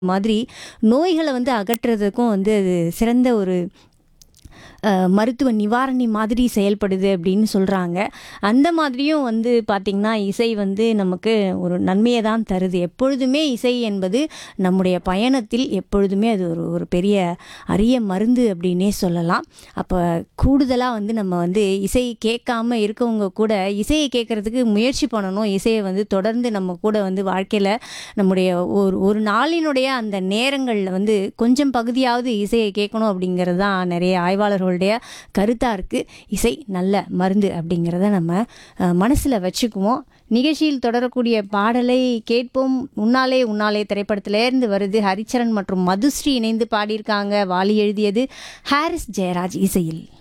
மாதிரி நோய்களை வந்து அகற்றுறதுக்கும் வந்து அது சிறந்த ஒரு அஹ், மருத்துவ நிவாரணி மாதிரி செயல்படுது அப்படின்னு சொல்கிறாங்க அந்த மாதிரியும் வந்து பார்த்திங்கன்னா இசை வந்து நமக்கு ஒரு நன்மையை தான் தருது எப்பொழுதுமே இசை என்பது நம்முடைய பயணத்தில் எப்பொழுதுமே அது ஒரு ஒரு பெரிய அரிய மருந்து அப்படின்னே சொல்லலாம் அப்போ கூடுதலாக வந்து நம்ம வந்து இசை கேட்காம இருக்கவங்க கூட இசையை கேட்குறதுக்கு முயற்சி பண்ணணும் இசையை வந்து தொடர்ந்து நம்ம கூட வந்து வாழ்க்கையில் நம்முடைய ஒரு ஒரு நாளினுடைய அந்த நேரங்களில் வந்து கொஞ்சம் பகுதியாவது இசையை கேட்கணும் அப்படிங்கிறது தான் நிறைய ஆய்வாளர்களுடைய கருத்தாக இருக்குது இசை நல்ல மருந்து அப்படிங்கிறத நம்ம மனசில் வச்சுக்குவோம் நிகழ்ச்சியில் தொடரக்கூடிய பாடலை கேட்போம் உன்னாலே உன்னாலே திரைப்படத்திலேருந்து வருது ஹரிச்சரன் மற்றும் மதுஸ்ரீ இணைந்து பாடியிருக்காங்க வாலி எழுதியது ஹாரிஸ் ஜெயராஜ் இசையில்